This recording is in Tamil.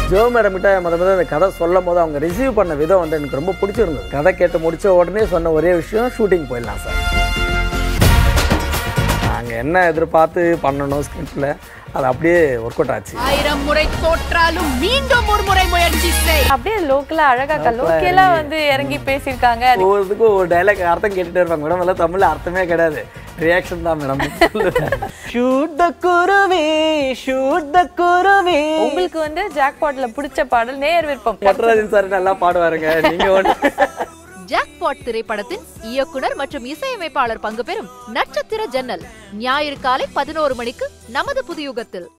ஜோ மேடம் கிட்ட முத முத அந்த கதை சொல்லும் போது அவங்க ரிசீவ் பண்ண விதம் வந்து எனக்கு ரொம்ப பிடிச்சிருந்தது கதை கேட்டு முடிச்ச உடனே சொன்ன ஒரே விஷயம் ஷூட்டிங் போயிடலாம் சார் நாங்கள் என்ன எதிர்பார்த்து பண்ணணும் ஸ்கிரிப்டில் அது அப்படியே ஒர்க் அவுட் ஆச்சு ஆயிரம் முறை தோற்றாலும் மீண்டும் ஒரு முறை முயற்சி செய் அப்படியே லோக்கலா அழகா கலோக்கியலா வந்து இறங்கி பேசியிருக்காங்க அது ஒவ்வொருத்துக்கும் ஒரு டைலாக் அர்த்தம் கேட்டுட்டே இருப்பாங்க மேடம் எல்லாம் தமிழ்ல அர்த்தமே கிடையாது ரியாக்ஷன் தான் மேடம் ஷூட் த குருவி ஷூட் த குருவி உங்களுக்கு வந்து ஜாக்பாட்ல பிடிச்ச பாடல் நேர் விருப்பம் பட்ராஜன் சார் நல்லா பாடுவாருங்க நீங்க ஒன்று ஜாக்பாட் திரைப்படத்தின் இயக்குனர் மற்றும் இசையமைப்பாளர் பங்கு பெறும் நட்சத்திர ஜன்னல் ஞாயிறு காலை பதினோரு மணிக்கு நமது புதியுகத்தில்